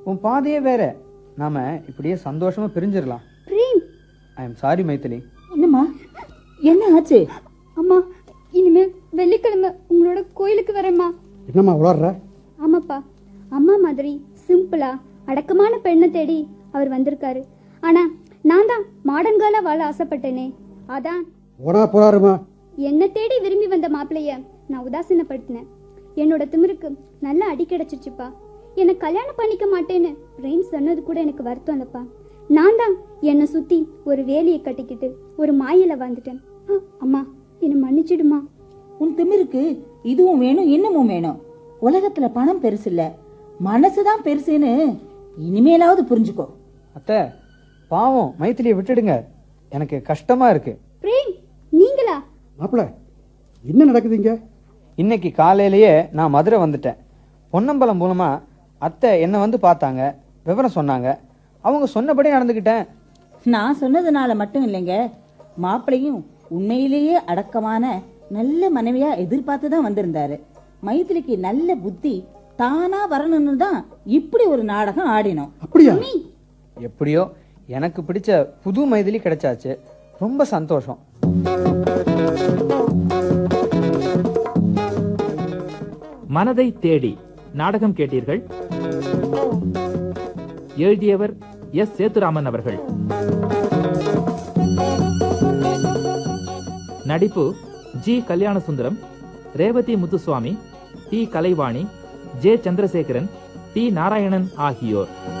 உன் பாதையே வேற நாம இப்படியே சந்தோஷமா பிரிஞ்சிடலாம் Prem I am sorry Mythili என்னம்மா என்ன ஆச்சு அம்மா இனிமே வெள்ளிக்கிழமை உங்களோட கோயிலுக்கு வரேம்மா என்னம்மா உளர்ற ஆமாப்பா அம்மா மாதிரி சிம்பிளா அடக்கமான பெண்ணை தேடி அவர் வந்திருக்காரு ஆனா நான் தான் மாடர்ன் கேர்லா வாழ ஆசைப்பட்டேனே அதான் போனா போறாருமா என்னை தேடி விரும்பி வந்த மாப்பிளைய நான் உதாசீனப்படுத்தினேன் என்னோட திமிருக்கு நல்ல அடி கிடைச்சிச்சுப்பா என்னை கல்யாணம் பண்ணிக்க மாட்டேன்னு பிரேம் சொன்னது கூட எனக்கு வருத்தம் இல்லப்பா நான் தான் என்னை சுத்தி ஒரு வேலியை கட்டிக்கிட்டு ஒரு மாயில வந்துட்டேன் அஹ், அம்மா என்னை மன்னிச்சிடுமா உன் திமிருக்கு இதுவும் வேணும் இன்னமும் வேணும் உலகத்துல பணம் பெருசு இல்ல மனசுதான் பெருசுன்னு இனிமேலாவது புரிஞ்சுக்கோ அத்தை பாவம் மைத்திலியை விட்டுடுங்க எனக்கு கஷ்டமா இருக்கு பிரேம் நீங்களா மாப்பிள என்ன நடக்குது இங்க இன்னைக்கு காலையிலேயே நான் மதுரை வந்துட்டேன் பொன்னம்பலம் மூலமா அத்தை என்னை வந்து பார்த்தாங்க விவரம் சொன்னாங்க அவங்க சொன்னபடி நடந்துக்கிட்டேன் நான் சொன்னதுனால மட்டும் இல்லைங்க மாப்பிள்ளையும் உண்மையிலேயே அடக்கமான நல்ல மனைவியா எதிர்பார்த்து தான் வந்திருந்தாரு மைத்திலிக்கு நல்ல புத்தி தானா வரணும்னு தான் இப்படி ஒரு நாடகம் ஆடினோம் அப்படியா எப்படியோ எனக்கு பிடிச்ச புது மைதிலி கிடைச்சாச்சு ரொம்ப சந்தோஷம் மனதை தேடி நாடகம் கேட்டீர்கள் எழுதியவர் எஸ் சேத்துராமன் அவர்கள் நடிப்பு G Kalyanasundaram Revathi Muthuswamy T Kalaivani J Chandrasekaran T Narayanan ஆகியோர்